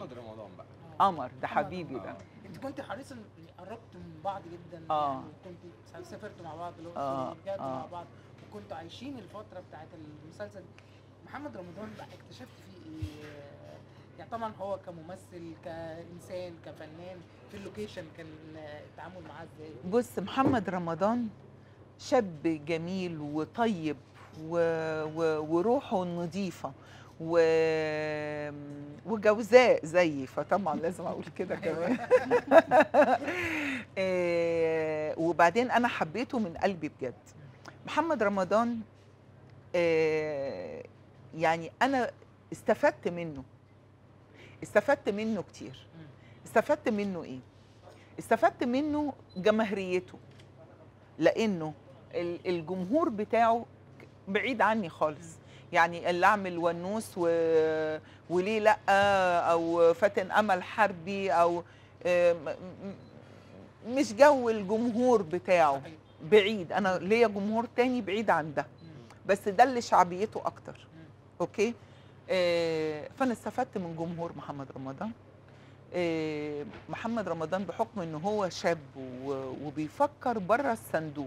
محمد رمضان بقى قمر ده حبيبي ده آه. انت كنت حريص ان قربتوا من بعض جدا آه. يعني كنت سافرتوا مع بعض الاقصر آه، ورجعتوا آه. مع بعض وكنتوا عايشين الفتره بتاعت المسلسل دي محمد رمضان بقى اكتشفت فيه ايه يعني طبعا هو كممثل كانسان كفنان في اللوكيشن كان التعامل معاه ازاي بص محمد رمضان شاب جميل وطيب و... و... وروحه نظيفة و... وجوزاء زيي فطبعا لازم اقول كده كمان آه، وبعدين انا حبيته من قلبي بجد محمد رمضان آه، يعني انا استفدت منه استفدت منه كتير استفدت منه ايه استفدت منه جماهيريته لانه ال- الجمهور بتاعه بعيد عني خالص يعني اللي اعمل ونوس و... وليه لا او فاتن امل حربي او آه، م- م- مش جو الجمهور بتاعه صحيح. بعيد انا ليا جمهور تاني بعيد عن ده مم. بس ده اللي شعبيته اكتر مم. اوكي آه، فانا استفدت من جمهور محمد رمضان آه، محمد رمضان بحكم ان هو شاب و- وبيفكر بره الصندوق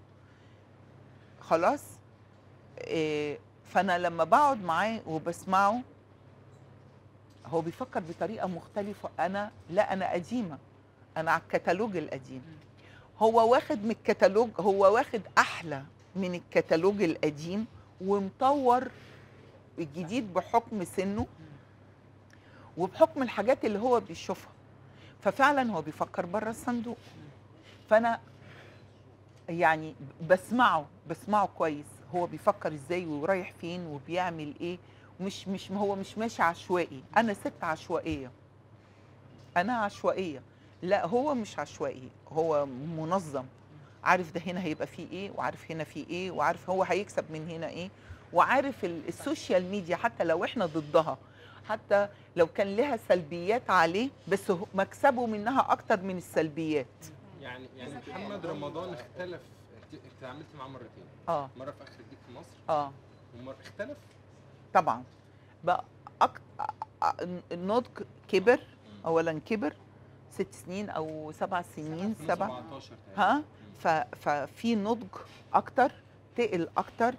خلاص آه، فانا لما بقعد معاه وبسمعه هو بيفكر بطريقه مختلفه انا لا انا قديمه انا على الكتالوج القديم هو واخد من الكتالوج هو واخد احلى من الكتالوج القديم ومطور الجديد بحكم سنه وبحكم الحاجات اللي هو بيشوفها ففعلا هو بيفكر بره الصندوق فانا يعني بسمعه بسمعه كويس هو بيفكر ازاي ورايح فين وبيعمل ايه مش مش هو مش ماشي عشوائي انا ست عشوائيه انا عشوائيه لا هو مش عشوائي هو منظم عارف ده هنا هيبقى فيه ايه وعارف هنا فيه ايه وعارف هو هيكسب من هنا ايه وعارف ال- السوشيال ميديا حتى لو احنا ضدها حتى لو كان لها سلبيات عليه بس هو- مكسبه منها اكتر من السلبيات يعني يعني محمد رمضان اختلف انت انت اتعاملت معاه مرتين اه مره في اخر الديك في مصر اه ومره اختلف طبعا بقى أك... أ- النضج كبر اولا كبر ست سنين او سبع سنين سبع 17 تقريباً. ها مم. ف... ففي نضج اكتر تقل اكتر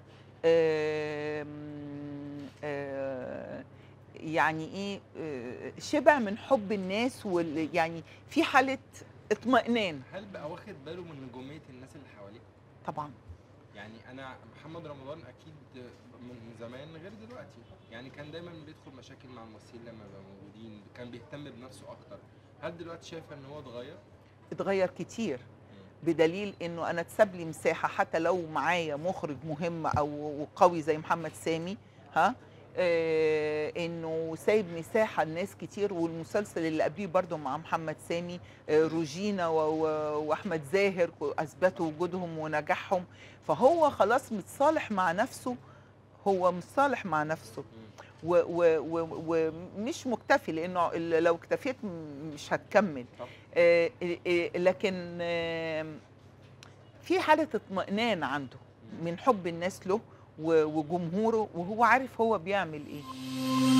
آم، آه، يعني ايه آه، شبع من حب الناس وال... يعني في حاله اطمئنان هل بقى واخد باله من نجوميه الناس اللي حواليه؟ طبعا يعني انا محمد رمضان اكيد من زمان غير دلوقتي يعني كان دايما بيدخل مشاكل مع الممثلين لما بيبقوا موجودين كان بيهتم بنفسه اكتر هل دلوقتي شايفه ان هو اتغير؟ اتغير كتير بدليل انه انا اتساب لي مساحه حتى لو معايا مخرج مهم او وقوي زي محمد سامي ها آه انه سايب مساحه لناس كتير والمسلسل اللي قبليه برضو مع محمد سامي آه روجينا و- و- واحمد زاهر اثبتوا وجودهم ونجاحهم فهو خلاص متصالح مع نفسه هو متصالح مع نفسه و- و- و- ومش مكتفي لانه ال- لو اكتفيت م- مش هتكمل طب. آه، آه، لكن آه، في حاله اطمئنان عنده من حب الناس له و- وجمهوره وهو عارف هو بيعمل ايه